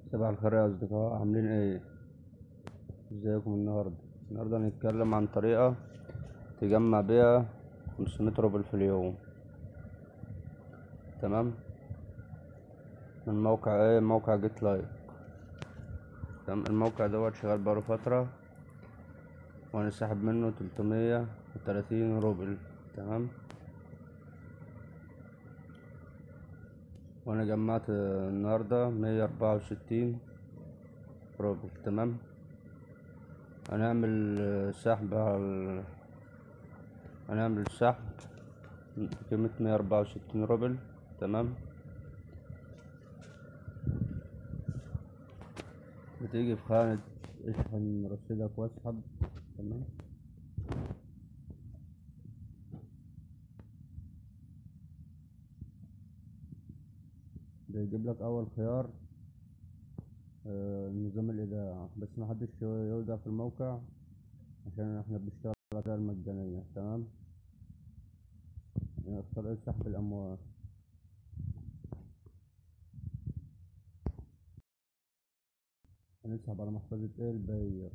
صباح الخير يا أصدقاء عاملين إيه؟ ازيكم النهاردة؟ النهاردة هنتكلم عن طريقة تجمع بيها خمسمية روبل في اليوم تمام؟ من موقع إيه؟ موقع جيت لايك تمام الموقع دوت شغال بقاله فترة وأنا ساحب منه تلتمية وتلاتين روبل تمام؟ وانا جمعت النهاردة مية اربعة وستين روبل تمام هنعمل سحب على ال- هنعمل سحب بقيمة مية اربعة وستين روبل تمام بتيجي في خانة اشحن رصيدك واسحب تمام بيجيب لك اول خيار آه، نظام الايداع بس ما حدش يودع في الموقع عشان احنا بنشتغل على الطريقة المجانية تمام اختار ايه سحب الاموال هنسحب على محفظة ايه الباير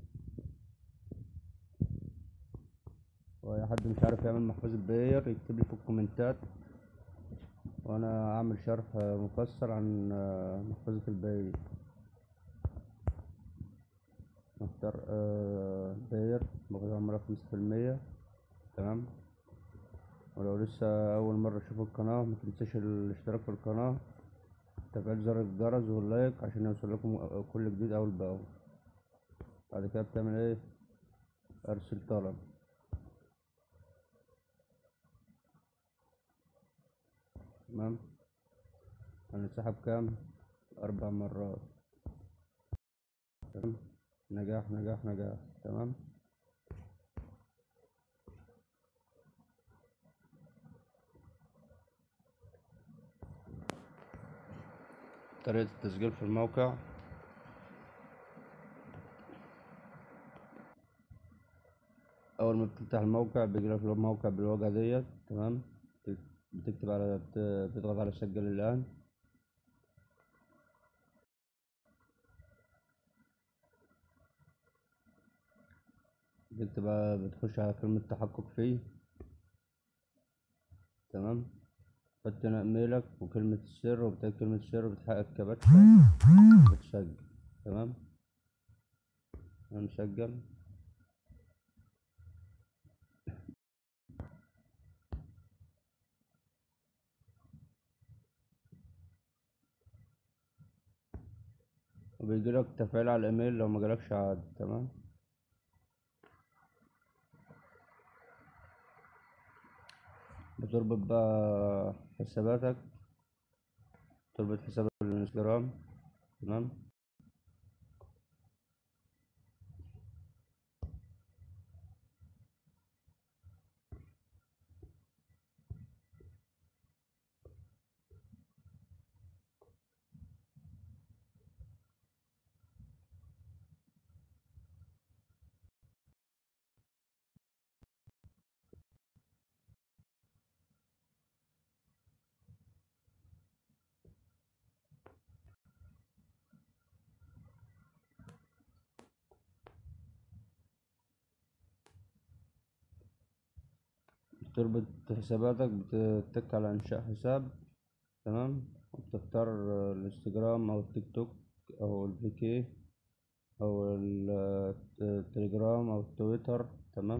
واي حد مش عارف يعمل محفظة باير يكتب لي في الكومنتات وانا اعمل شرح مفصل عن محفظة الباير نختار آه، باير بغير عمرها خمسة في المية تمام ولو لسه اول مرة تشوف القناة متنساش الاشتراك في القناة تفعيل زر الجرس واللايك عشان يوصل لكم كل جديد اول باول بعد كده بتعمل ايه ارسل طلب تمام هنسحب كام اربع مرات تمام نجاح نجاح نجاح تمام طريقة التسجيل في الموقع أول ما بتفتح الموقع بيجيلك الموقع بالواجهة ديت تمام بتكتب على بتضغط على سجل الآن بتكتب على- بتخش على كلمة تحقق فيه تمام تحط هنا ايميلك وكلمة السر وبتاعت كلمة السر وبتحقق كباتشا وتسجل تمام أنا مسجل وبيجيلك تفعيل على الايميل لو مجالكش عاد تمام بتربط بقى حساباتك تربط حساب الانستجرام تمام تربط حساباتك بتتك على انشاء حساب تمام وبتختار الانستجرام او التيك توك او الفيكي او ال- التليجرام او التويتر تمام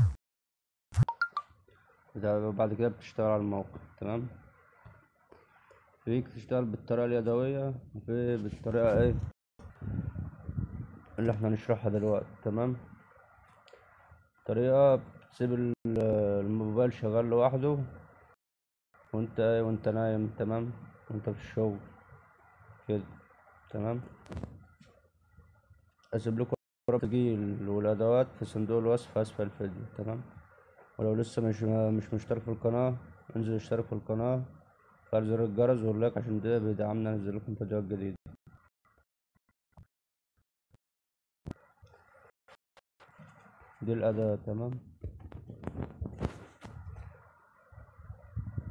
ده بعد كده بتشتغل على الموقع تمام فيك تشتغل بالطريقة اليدوية وفي بالطريقة ايه اللي احنا هنشرحها دلوقتي تمام طريقة بتسيب ال- الموبايل شغال لوحده وانت ايه وانت نايم تمام وانت في الشغل كده تمام اسيب لكم رابط التسجيل والادوات في صندوق الوصف اسفل الفيديو تمام ولو لسه مش مش مشترك في القناة انزل اشترك في القناة فعل زر الجرس واللايك عشان ده بيدعمنا انزل لكم فيديوهات جديدة دي الأداة تمام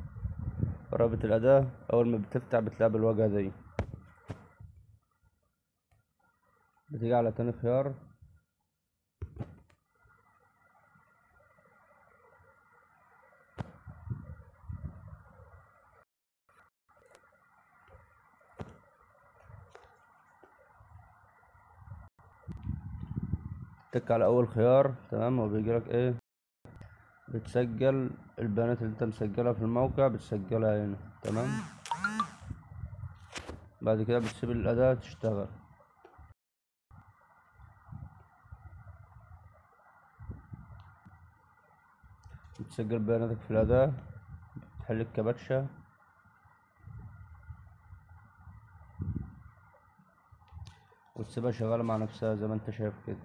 رابط الأداة أول ما بتفتح بتلاقي بالواجهة دي بتيجي على تاني خيار تك على اول خيار تمام وبيجيلك ايه بتسجل البيانات اللي انت مسجلها في الموقع بتسجلها هنا تمام بعد كده بتسيب الاداة تشتغل بتسجل بياناتك في الأداة بتحل الكباتشة وتسيبها شغالة مع نفسها زي ما انت شايف كده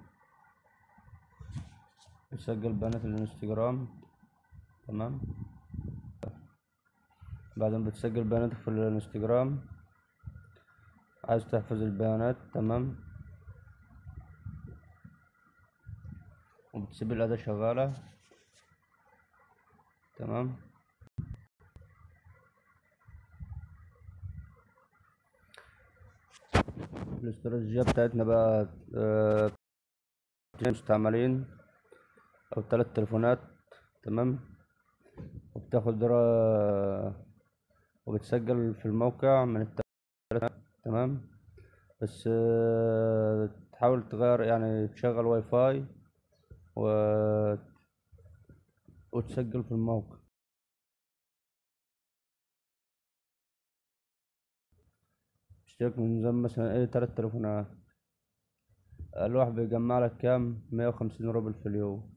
بتسجل بيانات الانستجرام تمام بعدين بتسجل بياناتك في الانستجرام عايز تحفظ البيانات تمام وبتسيب الأداة شغالة تمام الاستراتيجية بتاعتنا بقى آه، مستعملين أو تلات تليفونات تمام وبتاخد را وبتسجل في الموقع من التلاتة تمام بس آه، تحاول تغير يعني تشغل واي فاي و وتسجل في الموقع اشترك من نظام مثلا ايه تلات تليفونات الواحد بيجمع لك كام مية وخمسين روبل في اليوم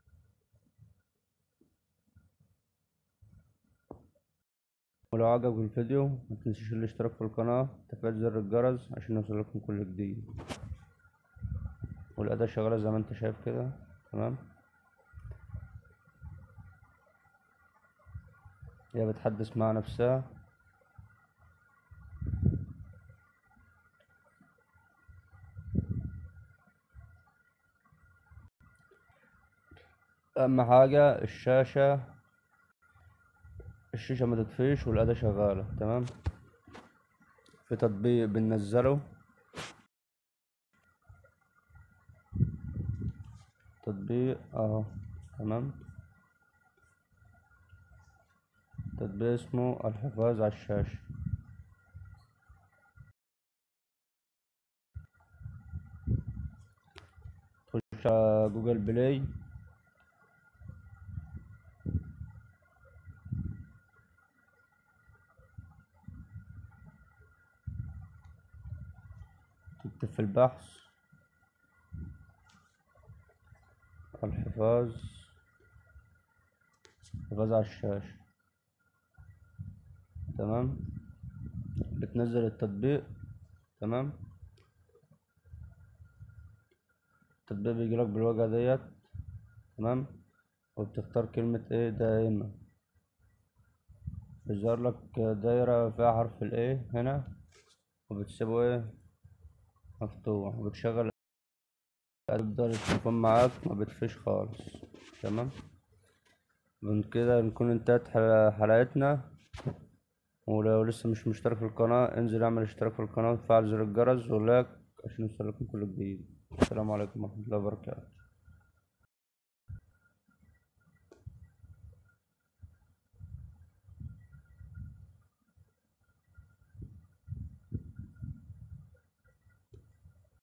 ولو عجبك الفيديو متنسيش الاشتراك في القناة تفعيل زر الجرس عشان يوصلكم كل جديد والأداة شغالة زي ما انت شايف كده تمام هي بتحدث مع نفسها أهم حاجة الشاشة الشاشة ما تطفيش والأداة شغالة تمام في تطبيق بننزله تطبيق اهو تمام تطبيق اسمه الحفاظ على الشاشة تخش على جوجل بلاي تكتب في البحث الحفاظ الحفاظ على الشاشة تمام بتنزل التطبيق تمام التطبيق بيجيلك بالواجهة ديت تمام وبتختار كلمة ايه دائما بيظهر لك دايرة فيها حرف الايه هنا وبتسيبه ايه مفتوح وبتشغل تفضل التليفون معاك ما بتفيش خالص تمام من كده نكون انتهت حل- حلقتنا ولو لسه مش مشترك في القناة انزل اعمل اشتراك في القناة وتفعل زر الجرس ولايك عشان يوصلكم كل جديد السلام عليكم ورحمة الله وبركاته